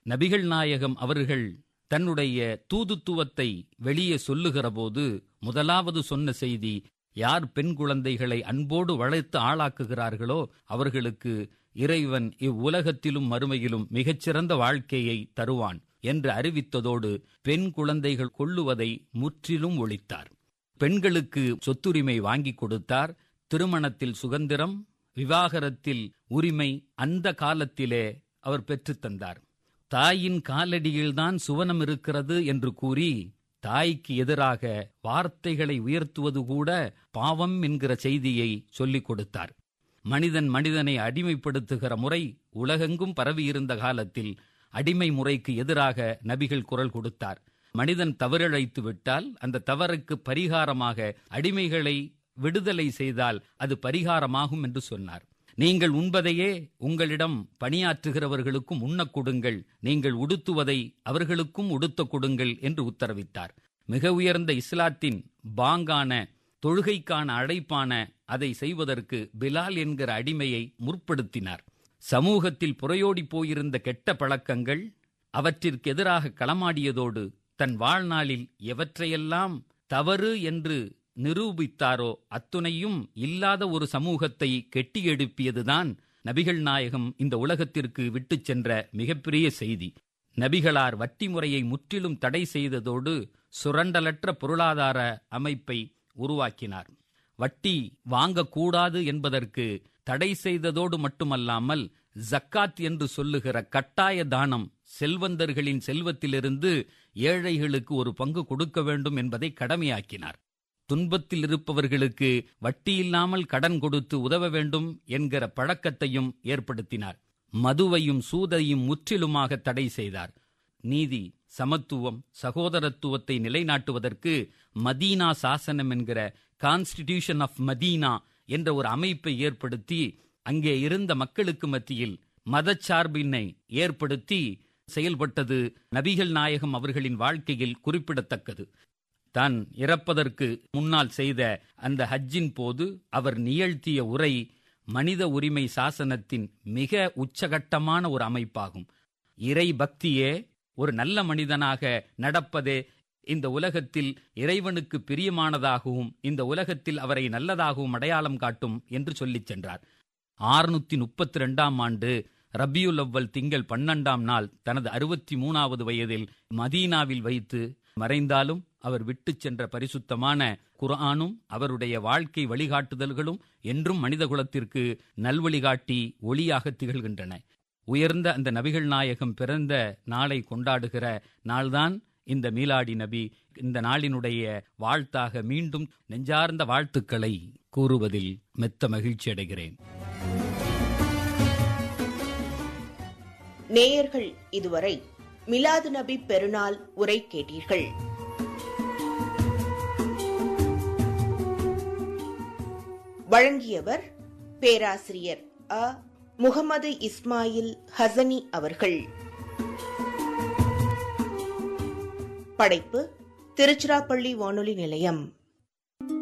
நபிகள் நாயகம் அவர்கள் தன்னுடைய தூதுத்துவத்தை வெளியே சொல்லுகிறபோது முதலாவது சொன்ன செய்தி யார் பெண் குழந்தைகளை அன்போடு வளர்த்து ஆளாக்குகிறார்களோ அவர்களுக்கு இறைவன் இவ்வுலகத்திலும் மறுமையிலும் மிகச்சிறந்த வாழ்க்கையை தருவான் என்று அறிவித்ததோடு பெண் குழந்தைகள் கொள்ளுவதை முற்றிலும் ஒழித்தார் பெண்களுக்கு சொத்துரிமை வாங்கி கொடுத்தார் திருமணத்தில் சுதந்திரம் விவாகரத்தில் உரிமை அந்த காலத்திலே அவர் பெற்றுத் தந்தார் தாயின் காலடியில்தான் சுவனம் இருக்கிறது என்று கூறி தாய்க்கு எதிராக வார்த்தைகளை உயர்த்துவது கூட பாவம் என்கிற செய்தியை சொல்லிக் கொடுத்தார் மனிதன் மனிதனை அடிமைப்படுத்துகிற முறை உலகெங்கும் பரவியிருந்த காலத்தில் அடிமை முறைக்கு எதிராக நபிகள் குரல் கொடுத்தார் மனிதன் தவறிழைத்து விட்டால் அந்த தவறுக்கு பரிகாரமாக அடிமைகளை விடுதலை செய்தால் அது பரிகாரமாகும் என்று சொன்னார் நீங்கள் உண்பதையே உங்களிடம் பணியாற்றுகிறவர்களுக்கும் உண்ணக் கொடுங்கள் நீங்கள் உடுத்துவதை அவர்களுக்கும் உடுத்த கொடுங்கள் என்று உத்தரவிட்டார் மிக உயர்ந்த இஸ்லாத்தின் பாங்கான தொழுகைக்கான அழைப்பான அதை செய்வதற்கு பிலால் என்கிற அடிமையை முற்படுத்தினார் சமூகத்தில் புறையோடி போயிருந்த கெட்ட பழக்கங்கள் அவற்றிற்கு எதிராக களமாடியதோடு தன் வாழ்நாளில் எவற்றையெல்லாம் தவறு என்று நிரூபித்தாரோ அத்துணையும் இல்லாத ஒரு சமூகத்தை கெட்டி எழுப்பியதுதான் நபிகள் நாயகம் இந்த உலகத்திற்கு விட்டுச் சென்ற மிகப்பெரிய செய்தி நபிகளார் வட்டி முறையை முற்றிலும் தடை செய்ததோடு சுரண்டலற்ற பொருளாதார அமைப்பை உருவாக்கினார் வட்டி வாங்கக்கூடாது என்பதற்கு தடை செய்ததோடு மட்டுமல்லாமல் ஜக்காத் என்று சொல்லுகிற கட்டாய தானம் செல்வந்தர்களின் செல்வத்திலிருந்து ஏழைகளுக்கு ஒரு பங்கு கொடுக்க வேண்டும் என்பதை கடமையாக்கினார் துன்பத்தில் இருப்பவர்களுக்கு வட்டி இல்லாமல் கடன் கொடுத்து உதவ வேண்டும் என்கிற பழக்கத்தையும் ஏற்படுத்தினார் மதுவையும் சூதையும் முற்றிலுமாக தடை செய்தார் நீதி சமத்துவம் சகோதரத்துவத்தை நிலைநாட்டுவதற்கு மதீனா சாசனம் என்கிற கான்ஸ்டிடியூஷன் ஆஃப் மதீனா என்ற ஒரு அமைப்பை ஏற்படுத்தி அங்கே இருந்த மக்களுக்கு மத்தியில் மதச்சார்பினை ஏற்படுத்தி செயல்பட்டது நபிகள் நாயகம் அவர்களின் வாழ்க்கையில் குறிப்பிடத்தக்கது தான் இறப்பதற்கு முன்னால் செய்த அந்த ஹஜ்ஜின் போது அவர் நிகழ்த்திய உரை மனித உரிமை சாசனத்தின் மிக உச்சகட்டமான ஒரு அமைப்பாகும் இறை பக்தியே ஒரு நல்ல மனிதனாக நடப்பதே இந்த உலகத்தில் இறைவனுக்கு பிரியமானதாகவும் இந்த உலகத்தில் அவரை நல்லதாகவும் அடையாளம் காட்டும் என்று சொல்லிச் சென்றார் ஆறுநூத்தி முப்பத்தி ரெண்டாம் ஆண்டு ரபியுல் அவ்வல் திங்கள் பன்னெண்டாம் நாள் தனது அறுபத்தி மூணாவது வயதில் மதீனாவில் வைத்து மறைந்தாலும் அவர் விட்டுச் சென்ற பரிசுத்தமான குர்ஆனும் அவருடைய வாழ்க்கை வழிகாட்டுதல்களும் என்றும் மனிதகுலத்திற்கு நல்வழிகாட்டி ஒளியாக திகழ்கின்றன உயர்ந்த அந்த நபிகள் நாயகம் பிறந்த நாளை கொண்டாடுகிற நாள்தான் இந்த மீலாடி நபி இந்த நாளினுடைய வாழ்த்தாக மீண்டும் நெஞ்சார்ந்த வாழ்த்துக்களை கூறுவதில் மெத்த மகிழ்ச்சி அடைகிறேன் நேயர்கள் இதுவரை மிலாது நபி பெருநாள் உரை கேட்டீர்கள் வழங்கியவர் பேராசிரியர் அ முகமது இஸ்மாயில் ஹசனி அவர்கள் படைப்பு திருச்சிராப்பள்ளி வானொலி நிலையம்